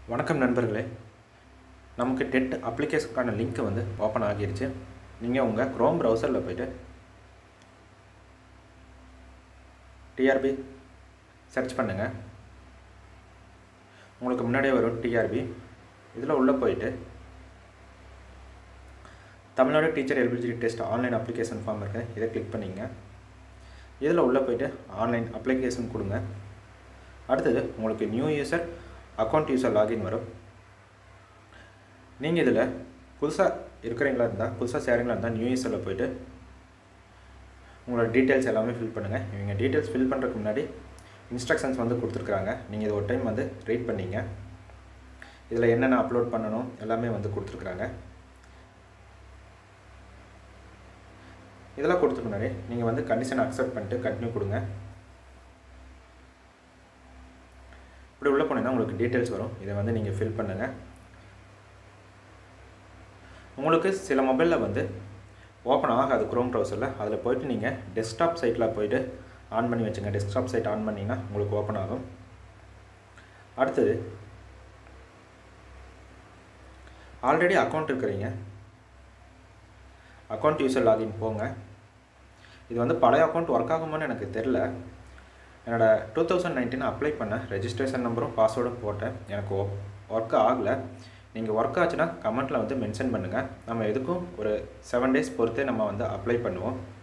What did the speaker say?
வணக்கம் நண்பர்களே நமக்கு டெட் அப்ளிகேஷனுக்கான லிங்க் வந்து ஓப்பன் ஆகிருச்சு நீங்கள் உங்கள் க்ரோம் ப்ரௌசரில் போயிட்டு டிஆர்பி சர்ச் பண்ணுங்கள் உங்களுக்கு முன்னாடியே வரும் டிஆர்பி இதில் உள்ளே போயிட்டு Tamil Nadu teacher eligibility test online application form இருக்குது இதை கிளிக் பண்ணிங்க இதில் உள்ளே போயிட்டு ஆன்லைன் அப்ளிகேஷன் கொடுங்க அடுத்தது உங்களுக்கு new user account user login வரும் நீங்கள் இதில் புதுசாக இருக்கிறீங்களா இருந்தால் புதுசாக சேரீங்களா இருந்தால் நியூ யூசரில் போயிட்டு உங்களோட டீட்டெயில்ஸ் எல்லாமே ஃபில் பண்ணுங்கள் இவங்க டீட்டெயில்ஸ் ஃபில் பண்ணுறதுக்கு முன்னாடி இன்ஸ்ட்ரக்ஷன்ஸ் வந்து கொடுத்துருக்குறாங்க நீங்கள் இது ஒரு டைம் வந்து ரீட் பண்ணிங்க இதில் என்னென்ன அப்லோட் பண்ணணும் எல்லாமே வந்து கொடுத்துருக்குறாங்க இதெல்லாம் கொடுத்துக்கு முன்னாடி நீங்கள் வந்து கண்டிஷன் அக்செப்ட் பண்ணிட்டு கண்டினியூ கொடுங்க இப்படி உள்ளே போனீங்கன்னா உங்களுக்கு டீட்டெயில்ஸ் வரும் இதை வந்து நீங்கள் ஃபில் பண்ணுங்கள் உங்களுக்கு சில மொபைலில் வந்து ஓப்பன் ஆகாது க்ரோம் ப்ரௌசரில் அதில் போயிட்டு நீங்கள் டெஸ்க்டாப் சைட்டில் போயிட்டு ஆன் பண்ணி வச்சுங்க டெஸ்க்டாப் சைட் ஆன் பண்ணிங்கன்னா உங்களுக்கு ஓப்பன் ஆகும் அடுத்தது ஆல்ரெடி அக்கௌண்ட் இருக்கிறீங்க அக்கௌண்ட் யூசர் லாகின் போங்க இது வந்து பழைய அக்கௌண்ட் ஒர்க் ஆகுமான்னு எனக்கு தெரில என்னோடய டூ தௌசண்ட் நைன்டீன் அப்ளை பண்ணேன் ரெஜிஸ்ட்ரேஷன் நம்பரும் பாஸ்வேர்டும் போட்டேன் எனக்கு ஒர்க் ஆகலை நீங்கள் ஒர்க் ஆச்சுன்னா கமெண்ட்டில் வந்து மென்ஷன் பண்ணுங்கள் நம்ம எதுக்கும் ஒரு செவன் டேஸ் பொறுத்தே நம்ம வந்து அப்ளை பண்ணுவோம்